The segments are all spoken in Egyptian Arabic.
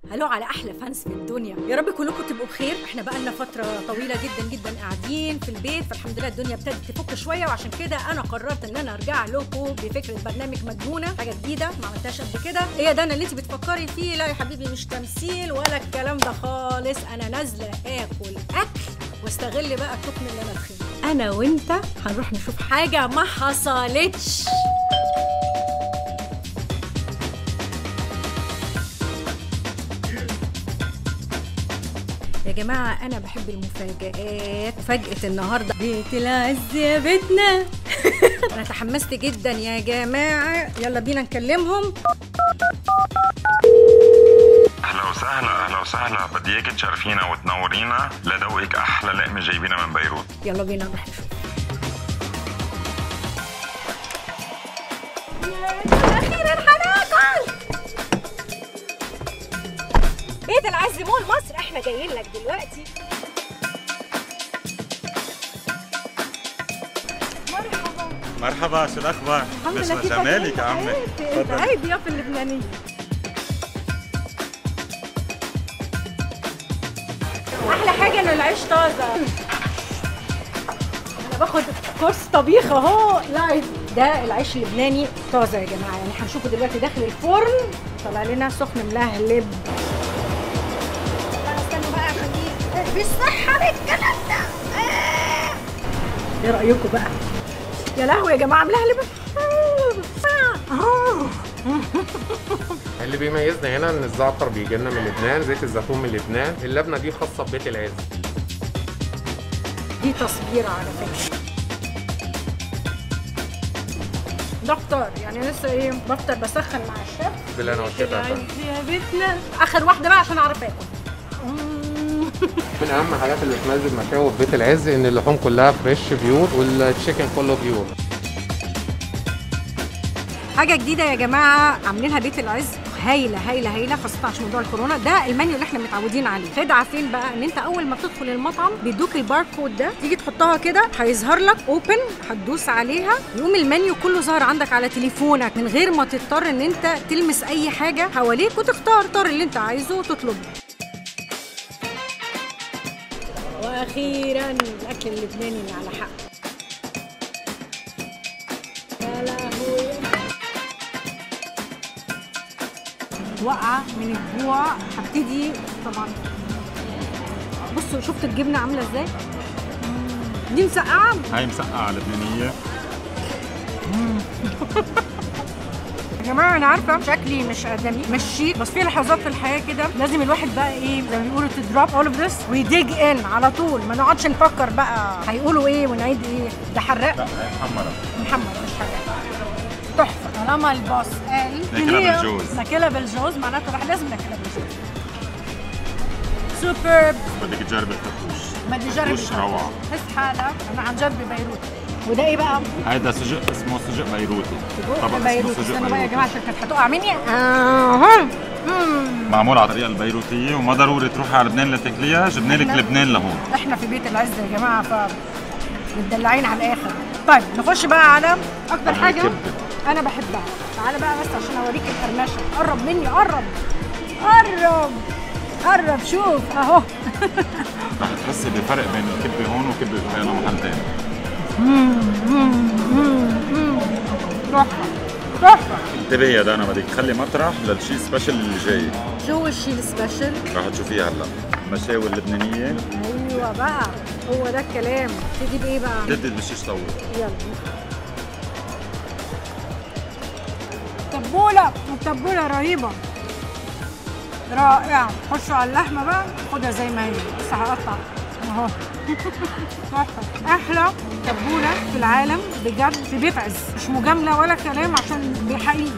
هلو على احلى فانس في الدنيا يا رب كلكم تبقوا بخير احنا بقى لنا فتره طويله جدا جدا قاعدين في البيت فالحمد لله الدنيا ابتدت تفك شويه وعشان كده انا قررت ان انا ارجع لكم بفكره برنامج مجنونه حاجه جديده ما عملتهاش قبل كده هي ده انا اللي انت بتفكري فيه لا يا حبيبي مش تمثيل ولا الكلام ده خالص انا نازله اكل اكل واستغل بقى التخن اللي انا تخنه انا وانت هنروح نشوف حاجه ما حصلتش يا جماعة أنا بحب المفاجآت مفاجأة النهاردة بيت العز يا بيتنا أنا تحمست جدا يا جماعة يلا بينا نكلمهم اهلا وسهلا اهلا وسهلا بدي اياك تشرفينا وتنورينا لدوقك احلى لقمه جايبينها من بيروت يلا بينا نروح نشوف أخيرا هناكل بيت العز مول مصر احنا جايين لك دلوقتي مرحبا مرحبا شو الاخبار؟ الحمد ليش لله ما كيفك جمالك انت يا عمي؟ حبيبتي؟ انت هاي الضيافه اللبنانيه احلى حاجه ان العيش طازه انا باخد كورس طبيخ اهو لايف ده العيش اللبناني طازه يا جماعه يعني هنشوفه دلوقتي داخل الفرن طلع لنا سخن ملهلب لا، استنوا بقى عشان دي بالصحه بالكلام ده آه. ايه رايكم بقى يا لهوي يا جماعه ملهلب آه. اللي بيميزنا هنا ان الزعتر بيجي لنا من لبنان زيت الزيتون من لبنان اللبنه دي خاصه ببيت العز دي تصبيرة على فكرة دكتور يعني لسه ايه بفطر بسخن مع الشيف بالهنا والشفا يا فندم. يا بيتنا اخر واحدة بقى عشان اعرف اكل مم. من اهم الحاجات اللي بتميز المشاوي في بيت العز ان اللحوم كلها فريش بيور والتشيكن كله بيور حاجة جديدة يا جماعة عاملينها بيت العز هايلة هايلة هايلة خاصة عشان موضوع الكورونا ده المنيو اللي احنا متعودين عليه خدعة فين بقى ان انت اول ما بتدخل المطعم بيدوك الباركود ده تيجي تحطها كده هيظهر لك اوبن هتدوس عليها يقوم المنيو كله ظهر عندك على تليفونك من غير ما تضطر ان انت تلمس اي حاجة حواليك وتختار اختار اللي انت عايزه وتطلبه واخيرا الاكل اللبناني اللي على حق يا لهوي واقعه من الجوع هبتدي طبعا بصوا شفت الجبنه عامله ازاي مم. دي مسقعه هاي مسقعة لبنانية يا جماعه انا عارفه شكلي مش ادمي مش شيك بس في لحظات في الحياه كده لازم الواحد بقى ايه زي ما بيقولوا تدروب اول اوف ذس ويديج ان على طول ما نقعدش نفكر بقى هيقولوا ايه ونعيد ايه ده حراق لا هاي محمرة محمد مش حراق تحفه طالما الباص قال ناكلها هي بالجوز. ناكلها بالجوز معناته رح لازم ناكلها بالجوز سوبر بدك تجرب الفتوش بدي اجرب فتوش روعة حس حالك انا عن جد ببيروت وده ايه بقى؟ هيدا سجق اسمه سجق بيروتي طبق اسمه بيروت سجق استنوا بقى يا جماعه بيروتي عشان كانت هتقع مني اها مم. معمول على الطريقة البيروتية وما ضروري تروحي على لبنان لتاكليها جبنا لك إحنا- لبنان لهون احنا في بيت العز يا جماعه ف متدلعين على الاخر طيب نخش بقى على اكتر على حاجه الكبدة. انا بحبها تعالى بقى بس عشان اوريك القرمشه قرب مني قرب قرب قرب شوف اهو رح تحسي بفرق بين الكبة هون وكبة بأي محل تاني تحفه تحفه انتبهي يا دانا بدك تخلي مطرح للشي سبيشل اللي جاي شو الشيء السبيشل رح تشوفيها هلا المشاوي اللبنانية ايوه بقى هو ده الكلام تجيب ايه بقى جدد بالشيش طول يلا تبولة التبولة رهيبة رائعة خشوا على اللحمة بقى خدها زي ما هي بس هقطع اهو تحفة أحلى تبولة في العالم بجد في بيت عز مش مجاملة ولا كلام عشان دي حقيقي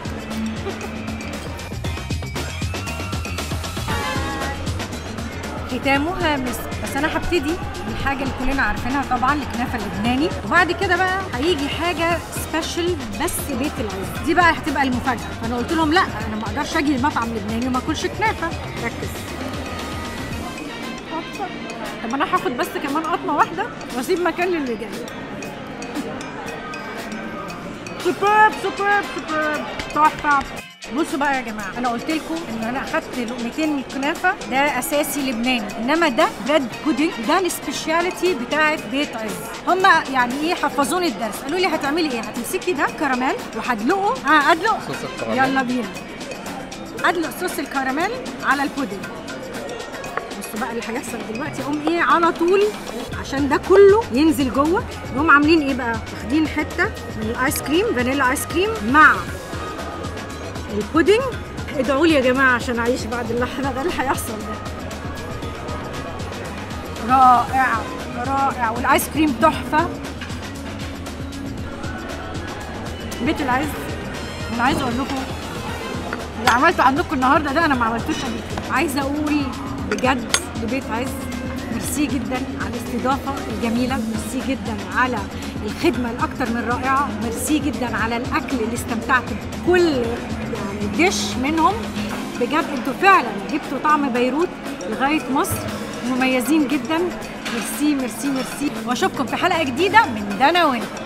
ختامها مسك بس انا هبتدي بالحاجه اللي كلنا عارفينها طبعا الكنافه اللبناني وبعد كده بقى هيجي حاجه سبيشال بس بيت العز دي بقى هتبقى المفاجاه فانا قلت لهم لا انا ما اقدرش اجي المطعم لبناني وما اكلش كنافه ركز طب انا هاخد بس كمان قطمه واحده واسيب مكان للي جاي سوبرب سوبرب سوبرب تحفه بصوا بقى يا جماعه انا قلت لكم ان انا اخدت لقمتين من الكنافه ده اساسي لبناني انما ده بريد بودنج ده السبيشاليتي بتاعه بيت عز هم يعني ايه حفظوني الدرس قالوا لي هتعملي ايه هتمسكي ده كراميل وهدلقه اه ادلق صوص الكراميل. يلا بينا ادلق صوص الكراميل على البودنج بصوا بقى اللي هيحصل دلوقتي اقوم ايه على طول عشان ده كله ينزل جوه يقوم عاملين ايه بقى واخدين حته من الايس كريم فانيلا ايس كريم مع البودنج ادعوا لي يا جماعه عشان اعيش بعد اللحظه ده اللي هيحصل ده رائع رائع والايس كريم تحفه بيت العز انا عايزه اقول لكم اللي عملته عندكم النهارده ده انا ما عملتوش قبل كده عايزه اقول بجد لبيت عز ميرسي جدا على الاستضافه الجميله ميرسي جدا على الخدمه الاكثر من رائعه ميرسي جدا على الاكل اللي استمتعت بكل يعني دش منهم بجد انتوا فعلا جبتوا طعم بيروت لغايه مصر مميزين جدا ميرسي ميرسي ميرسي واشوفكم في حلقه جديده من دنا وانت